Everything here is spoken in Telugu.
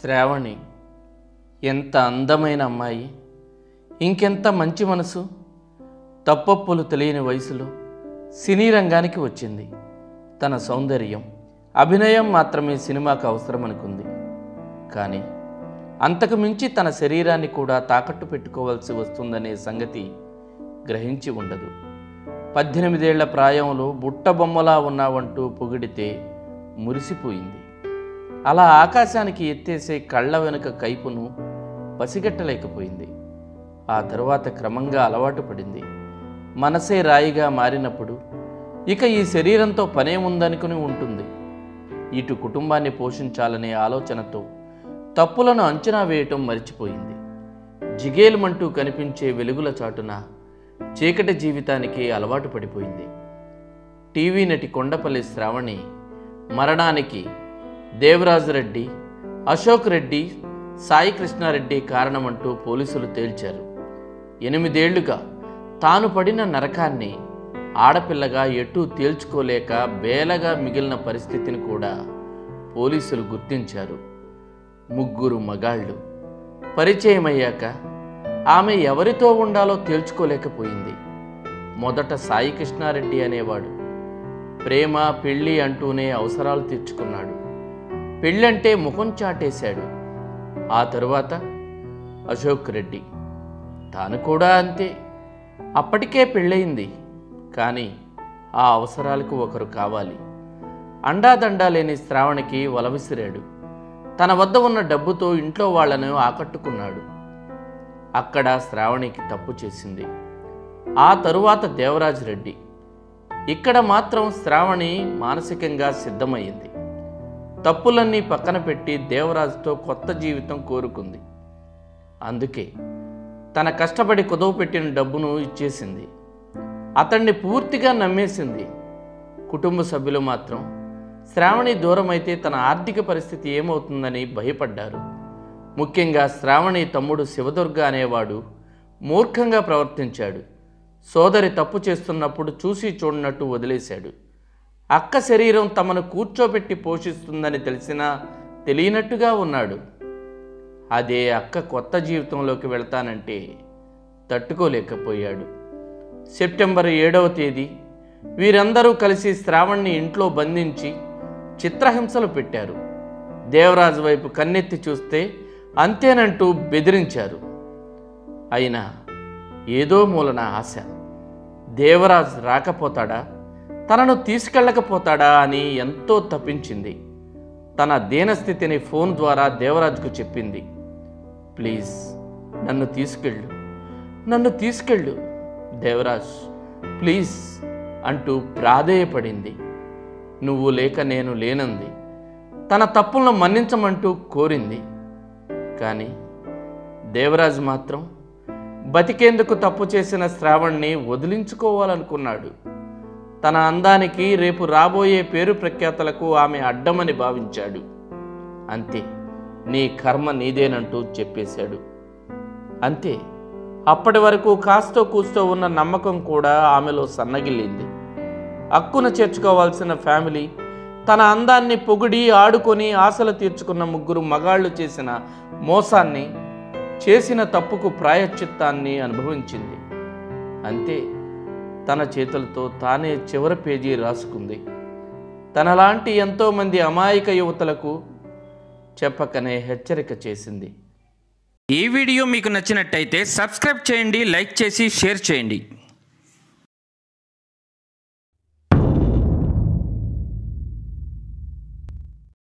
శ్రావణి ఎంత అందమైన అమ్మాయి ఇంకెంత మంచి మనసు తప్పొప్పులు తెలియని వయసులో సినీ రంగానికి వచ్చింది తన సౌందర్యం అభినయం మాత్రమే సినిమాకు అవసరం అనుకుంది కానీ అంతకు మించి తన శరీరాన్ని కూడా తాకట్టు పెట్టుకోవాల్సి వస్తుందనే సంగతి గ్రహించి ఉండదు పద్దెనిమిదేళ్ల ప్రాయంలో బుట్ట బొమ్మలా ఉన్నావంటూ పొగిడితే మురిసిపోయింది అలా ఆకాశానికి ఎత్తేసే కళ్ళ వెనుక కైపును పసిగట్టలేకపోయింది ఆ తరువాత క్రమంగా అలవాటు పడింది మనసే రాయిగా మారినప్పుడు ఇక ఈ శరీరంతో పనేముందనుకుని ఉంటుంది ఇటు కుటుంబాన్ని పోషించాలనే ఆలోచనతో తప్పులను అంచనా వేయటం మరిచిపోయింది జిగేలుమంటూ కనిపించే వెలుగుల చాటున చీకటి జీవితానికి అలవాటు పడిపోయింది టీవీ నటి కొండపల్లి శ్రావణి మరణానికి దేవరాజు రెడ్డి అశోక్ రెడ్డి సాయి కృష్ణారెడ్డి కారణమంటూ పోలీసులు తేల్చారు ఎనిమిదేళ్లుగా తాను పడిన నరకాన్ని ఆడపిల్లగా ఎటూ తేల్చుకోలేక బేలగా మిగిలిన పరిస్థితిని కూడా పోలీసులు గుర్తించారు ముగ్గురు మగాళ్ళు పరిచయమయ్యాక ఆమె ఎవరితో ఉండాలో తేల్చుకోలేకపోయింది మొదట సాయి కృష్ణారెడ్డి అనేవాడు ప్రేమ పెళ్ళి అంటూనే అవసరాలు తీర్చుకున్నాడు పెళ్ళంటే ముఖం చాటేశాడు ఆ తరువాత అశోక్ రెడ్డి తాను కూడా అంతే అప్పటికే పెళ్ళయింది కానీ ఆ అవసరాలకు ఒకరు కావాలి అండాదండా లేని శ్రావణికి వలవిసిరాడు తన వద్ద ఉన్న డబ్బుతో ఇంట్లో వాళ్లను ఆకట్టుకున్నాడు అక్కడ శ్రావణికి తప్పు చేసింది ఆ తరువాత దేవరాజ్ రెడ్డి ఇక్కడ మాత్రం శ్రావణి మానసికంగా సిద్ధమయ్యింది తప్పులన్నీ పక్కన పెట్టి దేవరాజుతో కొత్త జీవితం కోరుకుంది అందుకే తన కష్టపడి కుదవపెట్టిన డబ్బును ఇచ్చేసింది అతన్ని పూర్తిగా నమ్మేసింది కుటుంబ సభ్యులు మాత్రం శ్రావణి దూరమైతే తన ఆర్థిక పరిస్థితి ఏమవుతుందని భయపడ్డారు ముఖ్యంగా శ్రావణి తమ్ముడు శివదుర్గ అనేవాడు మూర్ఖంగా ప్రవర్తించాడు సోదరి తప్పు చేస్తున్నప్పుడు చూసి చూడనట్టు వదిలేశాడు అక్క శరీరం తమను కూర్చోబెట్టి పోషిస్తుందని తెలిసినా తెలియనట్టుగా ఉన్నాడు అదే అక్క కొత్త జీవితంలోకి వెళ్తానంటే తట్టుకోలేకపోయాడు సెప్టెంబర్ ఏడవ తేదీ వీరందరూ కలిసి శ్రావణ్ణి ఇంట్లో బంధించి చిత్రహింసలు పెట్టారు దేవరాజు వైపు కన్నెత్తి చూస్తే అంతేనంటూ బెదిరించారు అయినా ఏదో మూలన ఆశ దేవరాజ్ రాకపోతాడా తనను తీసుకెళ్ళకపోతాడా అని ఎంతో తప్పించింది తన దీనస్థితిని ఫోన్ ద్వారా దేవరాజ్కు చెప్పింది ప్లీజ్ నన్ను తీసుకెళ్ళు నన్ను తీసుకెళ్ళు దేవరాజ్ ప్లీజ్ అంటూ ప్రాధేయపడింది నువ్వు లేక నేను లేనంది తన తప్పులను మన్నించమంటూ కోరింది కానీ దేవరాజ్ మాత్రం బతికేందుకు తప్పు చేసిన శ్రావణ్ణి వదిలించుకోవాలనుకున్నాడు తన అందానికి రేపు రాబోయే పేరు ప్రఖ్యాతలకు ఆమె అడ్డమని భావించాడు అంతే నీ కర్మ నీదేనంటూ చెప్పేశాడు అంతే అప్పటి వరకు కాస్తో కూస్తో ఉన్న నమ్మకం కూడా ఆమెలో సన్నగిల్లింది అక్కున చేర్చుకోవాల్సిన ఫ్యామిలీ తన అందాన్ని పొగిడి ఆడుకొని ఆశలు తీర్చుకున్న ముగ్గురు మగాళ్ళు చేసిన మోసాన్ని చేసిన తప్పుకు ప్రాయశ్చిత్తాన్ని అనుభవించింది అంతే తన చేతులతో తానే చివరి పేజీ రాసుకుంది తనలాంటి ఎంతోమంది అమాయక యువతలకు చెప్పకనే హెచ్చరిక చేసింది ఈ వీడియో మీకు నచ్చినట్టయితే సబ్స్క్రైబ్ చేయండి లైక్ చేసి షేర్ చేయండి